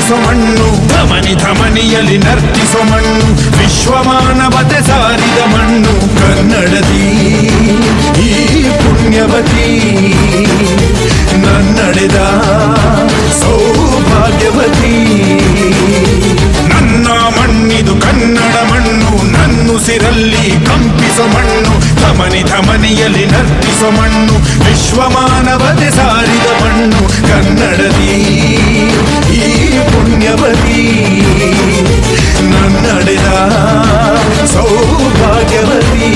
ಕಂಪಿಸೋ ಮಣ್ಣು ಧಮನಿ ಧಮನಿಯಲ್ಲಿ ನರ್ತಿಸೋ ಮಣ್ಣು ವಿಶ್ವಮಾನವತೆ ಸಾರಿದ ಮಣ್ಣು ಕನ್ನಡದಿ ಈ ಪುಣ್ಯವತಿ ನನ್ನಡೆದ ಸೌಭಾಗ್ಯವತಿ ನನ್ನ ಮಣ್ಣಿದು ಕನ್ನಡ ಮಣ್ಣು ನನ್ನುಸಿರಲ್ಲಿ ಕಂಪಿಸೋ ಮಣ್ಣು ಧಮನಿ ಧಮನಿಯಲ್ಲಿ ನರ್ತಿಸೋ ಮಣ್ಣು ವಿಶ್ವಮಾನವತೆ ಸಾರಿದ ಮಣ್ಣು ಕನ್ನಡದಿ ಈ ಪುಣ್ಯವತಿ ನನ್ನಡೆದ ಸೌಭಾಗ್ಯವತಿ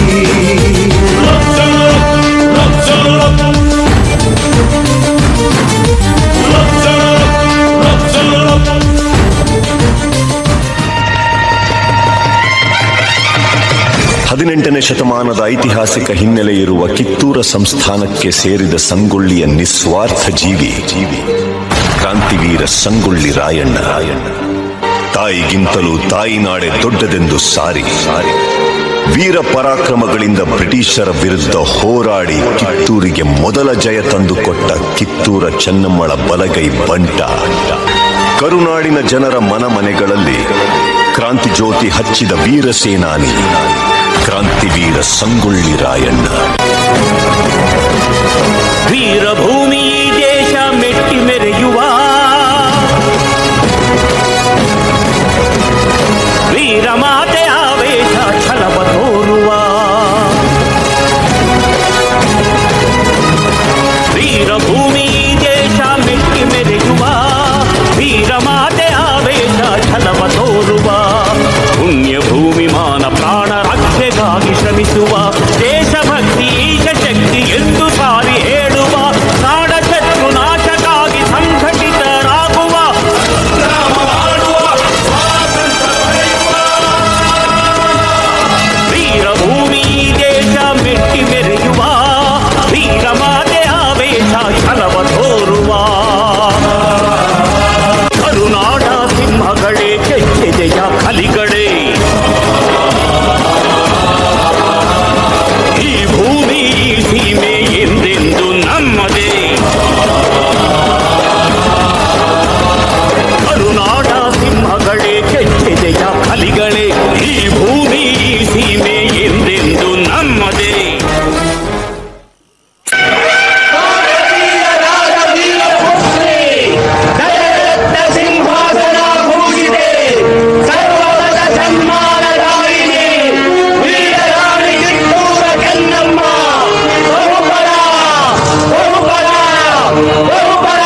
ಹದಿನೆಂಟನೇ ಶತಮಾನದ ಐತಿಹಾಸಿಕ ಹಿನ್ನೆಲೆ ಇರುವ ಕಿತ್ತೂರ ಸಂಸ್ಥಾನಕ್ಕೆ ಸೇರಿದ ಸಂಗೊಳ್ಳಿಯ ನಿಸ್ವಾರ್ಥ ಜೀವಿ ಜೀವಿ ಕ್ರಾಂತಿವೀರ ಸಂಗೊಳ್ಳಿ ರಾಯಣ್ಣ ರಾಯಣ್ಣ ತಾಯಿಗಿಂತಲೂ ತಾಯಿನಾಡೆ ದೊಡ್ಡದೆಂದು ಸಾರಿ ಸಾರಿ ವೀರ ಪರಾಕ್ರಮಗಳಿಂದ ಬ್ರಿಟಿಷರ ವಿರುದ್ಧ ಹೋರಾಡಿ ಕಿತ್ತೂರಿಗೆ ಮೊದಲ ಜಯ ತಂದುಕೊಟ್ಟ ಕಿತ್ತೂರ ಚೆನ್ನಮ್ಮಳ ಬಲಗೈ ಬಂಟ ಕರುನಾಡಿನ ಜನರ ಮನಮನೆಗಳಲ್ಲಿ ಕ್ರಾಂತಿ ಜ್ಯೋತಿ ಹಚ್ಚಿದ ವೀರ ಸೇನಾನಿ ಕ್ರಾಂತಿವೀರ ಸಂಗೊಳ್ಳಿ ರಾಯಣ್ಣ ವೀರಭೂಮಿ ಈ ದೇಶ ಮೆಟ್ಟಿ ಮೆರೆಯುವ ವೀರಮಾತೆ ಆವೇಶ ಛಲವ ತೋರುವ ವೀರಭೂಮಿ ಈ ದೇಶ ಮೆಟ್ಟಿ ಮೆರೆಯುವ ವೀರಮಾತೆ ಆವೇಶ ಛಲವ ತೋರುವ ಪುಣ್ಯ ಭೂಮಿ ಮಾನ ಪ್ರಾಣ ರಕ್ಷೆಗಾಗಿ ಶ್ರಮಿಸುವ ದೇಶಭಕ್ತಿ ಈಶ ಶಕ್ತಿ ಎಂದು ಸಾರಿ ಹೇಳುವ ನಾಡ ಶತ್ರು ನಾಶಕ್ಕಾಗಿ ಸಂಘಟಿತರಾಗುವ ವೀರಭೂಮಿ ಈ ದೇಶ ಮೆಟ್ಟಿ ಮೆರೆಯುವ ವೀರಮಾತೆ ಆವೇಶ ಛಲವ ತೋರುವ ಕರುನಾಡ ಸಿಂಹಗಳೇ ಕೆಚ್ಚೆದೆಯ ಕಲಿಗಳೇ ಈ ಭೂಮಿ ಈ ಸೀಮೆ ಎಂದೆಂದು ನಮ್ಮದೇ ಕರುನಾಡ ಸಿಂಹಗಳೇ ಕೆಚ್ಚೆದೆಯ ಕಲಿಗಳೇ ಈ ಭೂಮಿ ಈ ಸೀಮೆ ಎಂದೆಂದು ನಮ್ಮದೇ ಸಿಂಹಾಸನ ಭೂಜಿದೆ ಸರ್ವದ ಸನ್ಮಾನದಾಯಿನಿ ವೀರರಾಣಿ ಕಿತ್ತೂರ ಚೆನ್ನಮ್ಮ ಬಹುಬಲ ಬಹುಬಲ ಬಹುಬಲ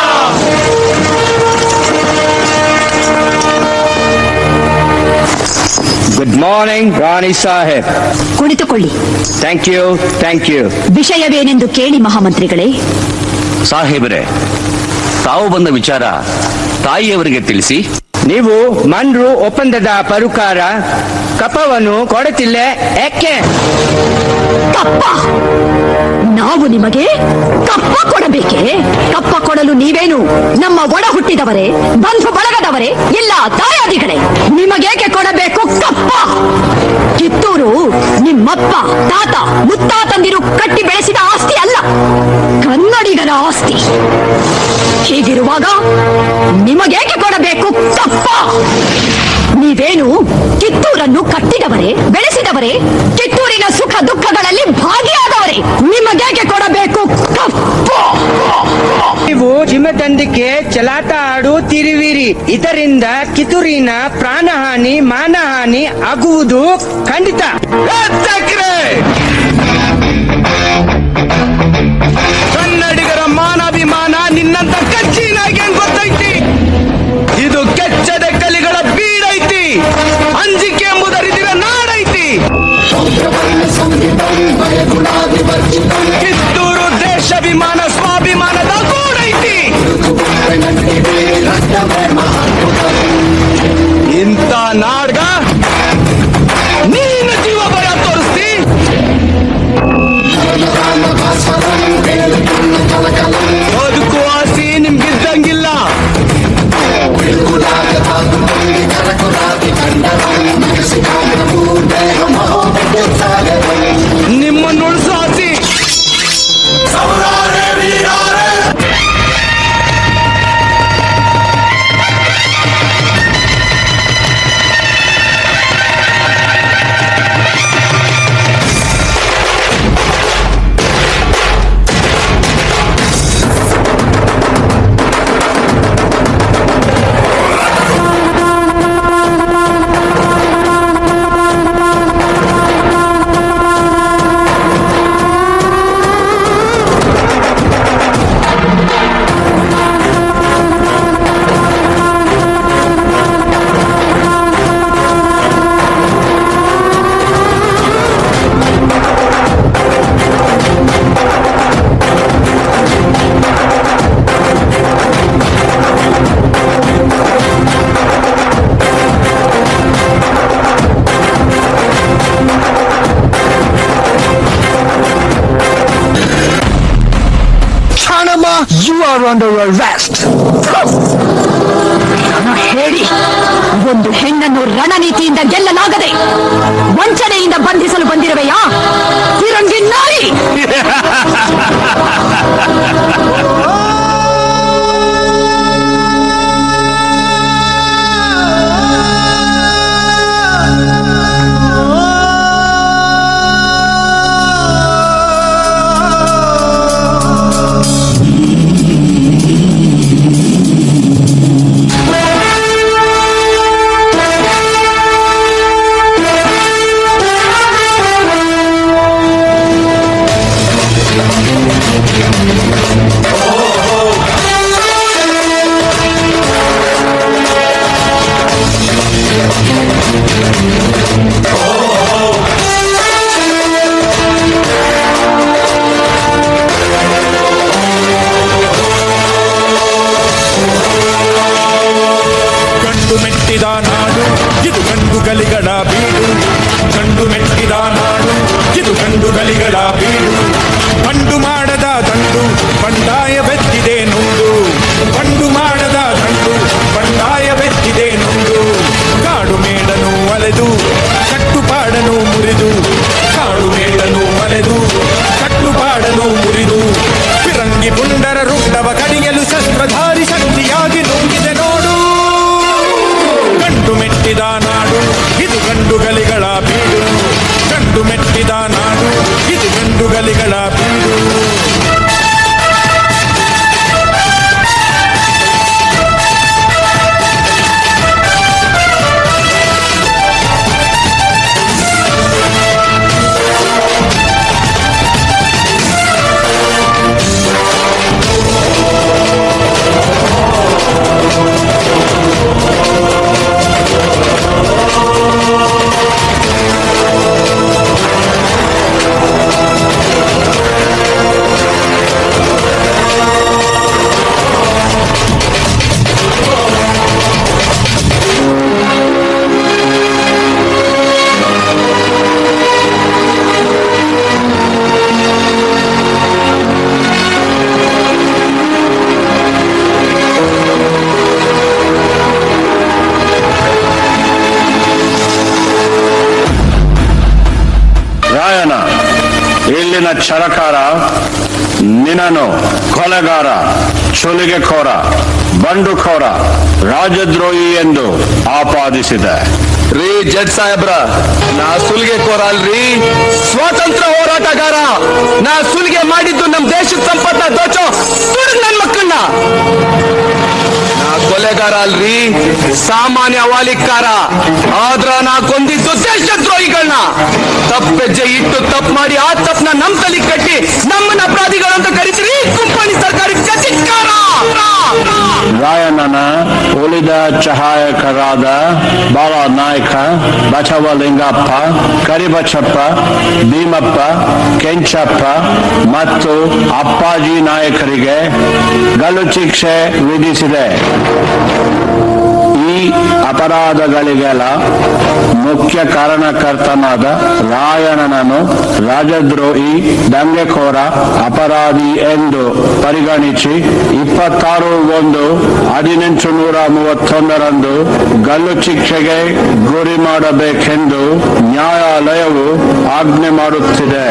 ಗುಡ್ ಮಾರ್ನಿಂಗ್ ರಾಣಿ ಸಾಹೇಬ್ ಕುಳಿತುಕೊಳ್ಳಿ ಥ್ಯಾಂಕ್ ಯು ಥ್ಯಾಂಕ್ ಯು ವಿಷಯವೇನೆಂದು ಕೇಳಿ ಮಹಾಮಂತ್ರಿಗಳೇ ಸಾಹೇಬರೇ ತಾವು ಬಂದ ವಿಚಾರ ತಾಯಿಯವರಿಗೆ ತಿಳಿಸಿ ನೀವು ಮನ್ರು ಒಪ್ಪಂದದ ಪರುಕಾರ ಕಪವನ್ನು ಕೊಡುತ್ತಿಲ್ಲ ಯಾಕೆ ಕಪ್ಪ ನಾವು ನಿಮಗೆ ಕಪ್ಪ ಕೊಡಬೇಕೆ ಕಪ್ಪ ಕೊಡಲು ನೀವೇನು ನಮ್ಮ ಒಡ ಹುಟ್ಟಿದವರೇ ಬಂಧು ಬಳಗದವರೇ ಇಲ್ಲ ದಾಯಾದಿಗಳೇ ನಿಮಗೇಕೆ ಕೊಡಬೇಕು ಕಪ್ಪ ಕಿತ್ತೂರು ನಿಮ್ಮಪ್ಪ ತಾತ ಮುತ್ತಾತಂದಿರು ಕಟ್ಟಿ ಬೆಳೆಸಿದ ಆಸ್ತಿ ಅಲ್ಲ ಕನ್ನಡಿಗರ ಆಸ್ತಿ ಹೀಗಿರುವಾಗ ನಿಮಗೇಕೆ ಕೊಡಬೇಕು ಕಪ್ಪ ನೀವೇನು ಕಿತ್ತೂರನ್ನು ಕಟ್ಟಿದವರೇ ಬೆಳೆಸಿದವರೇ ಕಿತ್ತೂರಿನ ಸುಖ ದುಃಖಗಳಲ್ಲಿ ಭಾಗಿಯಾದವರೇ ನಿಮಗೇಕೆ ಕೊಡಬೇಕು ಕಪ್ಪ ನೀವು ಚಿಮ್ಮತಂದಿಕೆ ಚಲಾಟ ಆಡುತ್ತಿರುವಿರಿ ಇದರಿಂದ ಕಿತ್ತೂರಿನ ಪ್ರಾಣಹಾನಿ ಮಾನಹಾನಿ ಆಗುವುದು ಖಂಡಿತ ಕನ್ನಡಿಗರ ಮಾನಾಭಿಮಾನ ನಿನ್ನಂತ ಕಚ್ಚಿನಾಗಿ ಗೊತ್ತೈತಿ ಇದು ಕೆಚ್ಚದ ಕಲಿಗಳ ಬೀಡೈತಿ ಅಂಜಿಕೆ ಎಂಬುದರಿದಿರ ನಾಡೈತಿ ಕಿತ್ತೂರು ದೇಶಾಭಿಮಾನ ಸ್ವಾಭಿಮಾನದ ಗೂಡೈತಿ ಇಂಥ ನಾಡ್ಗ ನೀನು ಜೀವ ಬರ ತೋರಿಸ್ತಿ you are under your rest ರಣ ಹೇಳಿ ಒಂದು ಹೆಣ್ಣನ್ನು ರಣನೀತಿಯಿಂದ ಗೆಲ್ಲಲಾಗದೆ ವಂಚನೆಯಿಂದ ಬಂಧಿಸಲು ಬಂದಿರುವೆಯಾ ತಿರಂಗಿ ನಾಯಿ ಗಂಡು ಮೆಟ್ಟಿದ ನಾಡು ಇದು ಗಂಡು ಗಲಿಗಳ ಬೀಡು ಗಂಡು ಮೆಟ್ಟಿದ ನಾಡು ಇದು ಗಂಡು ಗಲಿಗಳ ಬೀಡು ಬಂಡು ಮಾಡದ ದಂಡು ಬಂಡಾಯ ಬೆತ್ತಿದೆ ನುಂಡು ಬಂಡು ಮಾಡದ ದಂಡು ಬಂಡಾಯ ಬೆತ್ತಿದೆ ನುಂಡು ಕಾಡು ಮೇಡನು ಅಲೆದು ಕಟ್ಟುಪಾಡನು ಮುರಿದು ಕಾಡು ಮೇಡನು ಅಲೆದು ಕಟ್ಟುಪಾಡನು ಮುರಿದು ಫಿರಂಗಿ ಪುಂಡರ ರುಂಡವ ಕಡಿಯಲು ಶಸ್ತ್ರಧಾರಿ ಶಕ್ತಿಯಾಗಿ ನುಂಗಿದೆ ನೋಡು ಗಂಡು ಮೆಟ್ಟಿದ ನಾಡು ಇದು ಗಂಡು ಗಲಿಗಳ ಬೀಡು ಗಂಡು ಮೆಟ್ಟಿದ ನಾಡು ಇದು ಗಂಡು ಗಲಿಗಳ ಬೀಡು ರಾಯನ ಇಲ್ಲಿನ ಚರಕಾರ ನಿನನು ಕೊಲೆಗಾರ ಚುಲಿಗೆಖೋರ ಬಂಡುಖೋರ ರಾಜದ್ರೋಹಿ ಎಂದು ಆಪಾದಿಸಿದೆ ರೀ ಜಡ್ ಸಾಹೇಬ್ರ ನಾ ಸುಲಿಗೆ ಕೋರ ಅಲ್ರಿ ಸ್ವಾತಂತ್ರ್ಯ ಹೋರಾಟಗಾರ ನಾ ಸುಲಿಗೆ ಮಾಡಿದ್ದು ನಮ್ ದೇಶದ ಸಂಪತ್ತ ದೋಚೋ ತುಡುಗ್ ನನ್ ಮಕ್ಕಳನ್ನ ನಾ ಕೊಲೆಗಾರ ಅಲ್ರಿ ಸಾಮಾನ್ಯ ವಾಲಿಕಾರ ಆದ್ರ ನಾ ಕೊಂದಿದ್ದು ದೇಶದ್ರೋಹಿಗಳನ್ನ ತಪ್ಪೆಜ್ಜೆ ಇಟ್ಟು ತಪ್ಪು ಮಾಡಿ ಆ ತಪ್ಪನ್ನ ನಮ್ ತಲೆ ಕಟ್ಟಿ ನಮ್ಮನ್ನ ಅಪರಾಧಿಗಳು ಅಂತ ಕರಿತೀರಿ ಕುಂಪಣಿ ಸರ್ಕಾರಿ ಚಚಿತ್ಕಾರ ರಾಯಣ್ಣನ ಉಳಿದ ಸಹಾಯಕರಾದ ಬಾಳ ನಾಯಕ ಬಸವಲಿಂಗಪ್ಪ ಕರಿಬಚ್ಚಪ್ಪ ಭೀಮಪ್ಪ ಕೆಂಚಪ್ಪ ಮತ್ತು ಅಪ್ಪಾಜಿ ನಾಯಕರಿಗೆ ಗಲ್ಲು ಶಿಕ್ಷೆ ವಿಧಿಸಿದೆ ಈ ಅಪರಾಧಗಳಿಗೆಲ್ಲ ಮುಖ್ಯ ಕಾರಣಕರ್ತನಾದ ರಾಯಣ್ಣನನ್ನು ರಾಜದ್ರೋಹಿ ದಂಗೆಕೋರ ಅಪರಾಧಿ ಎಂದು ಪರಿಗಣಿಸಿ ಇಪ್ಪತ್ತಾರು ಒಂದು ಹದಿನೆಂಟು ನೂರ ಮೂವತ್ತೊಂದರಂದು ಗಲ್ಲು ಶಿಕ್ಷೆಗೆ ಗುರಿ ಮಾಡಬೇಕೆಂದು ನ್ಯಾಯಾಲಯವು ಆಜ್ಞೆ ಮಾಡುತ್ತಿದೆ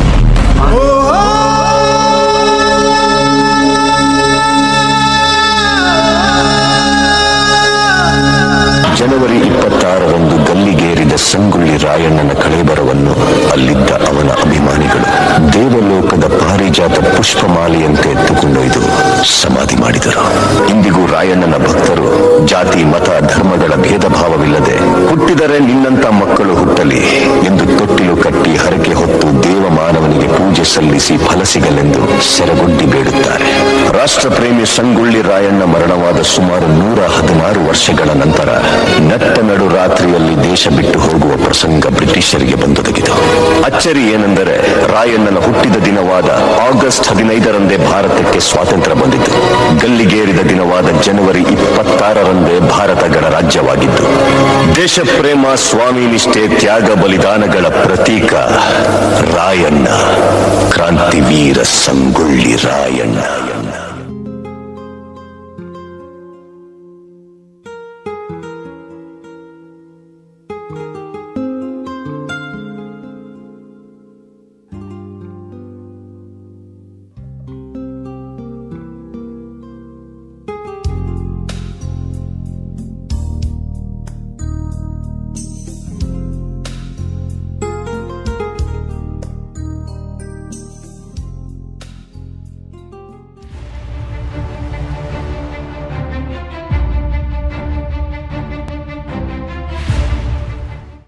ಜನವರಿ ಇಪ್ಪತ್ತಾರರಂದು ಗಲ್ಲಿಗೇರಿದ ಸಂಗೊಳ್ಳಿ ರಾಯಣ್ಣನ ಕಳೇಬರವನ್ನು ಅಲ್ಲಿದ್ದ ಅವನ ಅಭಿಮಾನಿಗಳು ದೇವಲೋಕದ ಪಾರಿಜಾತ ಪುಷ್ಪಮಾಲೆಯಂತೆ ಎತ್ತುಕೊಂಡೊಯ್ದು ಸಮಾಧಿ ಮಾಡಿದರು ಇಂದಿಗೂ ರಾಯಣ್ಣನ ಭಕ್ತರು ಜಾತಿ ಮತ ಧರ್ಮಗಳ ಭೇದ ಭಾವವಿಲ್ಲದೆ ಹುಟ್ಟಿದರೆ ನಿನ್ನಂತ ಮಕ್ಕಳು ಹುಟ್ಟಲಿ ಎಂದು ತೊಟ್ಟಿಲು ಕಟ್ಟಿ ಹರಕೆ ಹೊತ್ತು ದೇವ ಮಾನವನಿಗೆ ಪೂಜೆ ಸಲ್ಲಿಸಿ ಫಲ ಸಿಗಲೆಂದು ಸೆರಗೊಡ್ಡಿ ಬೇಡುತ್ತಾರೆ ರಾಷ್ಟ್ರ ಪ್ರೇಮಿ ಸಂಗೊಳ್ಳಿ ರಾಯಣ್ಣ ಮರಣವಾದ ಸುಮಾರು ನೂರ ಹದಿನಾರು ವರ್ಷಗಳ ನಂತರ ನಟ್ಟ ನಡು ರಾತ್ರಿಯಲ್ಲಿ ದೇಶ ಬಿಟ್ಟು ಹೋಗುವ ಪ್ರಸಂಗ ಬ್ರಿಟಿಷರಿಗೆ ಬಂದೊದಗಿತು ಅಚ್ಚರಿ ಏನೆಂದರೆ ರಾಯಣ್ಣನ ಹುಟ್ಟಿದ ದಿನವಾದ ಆಗಸ್ಟ್ ಹದಿನೈದರಂದೇ ಭಾರತಕ್ಕೆ ಸ್ವಾತಂತ್ರ್ಯ ಬಂದಿತು ಗಲ್ಲಿಗೇರಿದ ದಿನವಾದ ಜನವರಿ ಇಪ್ಪತ್ತಾರರಂದೇ ಭಾರತ ಗಣರಾಜ್ಯವಾಗಿತ್ತು ದೇಶ ಪ್ರೇಮ ಸ್ವಾಮಿ ನಿಷ್ಠೆ ತ್ಯಾಗ ಬಲಿದಾನಗಳ ಪ್ರತೀಕ ರಾಯಣ್ಣ ಕ್ರಾಂತಿವೀರ ಸಂಗೊಳ್ಳಿ ರಾಯಣ್ಣ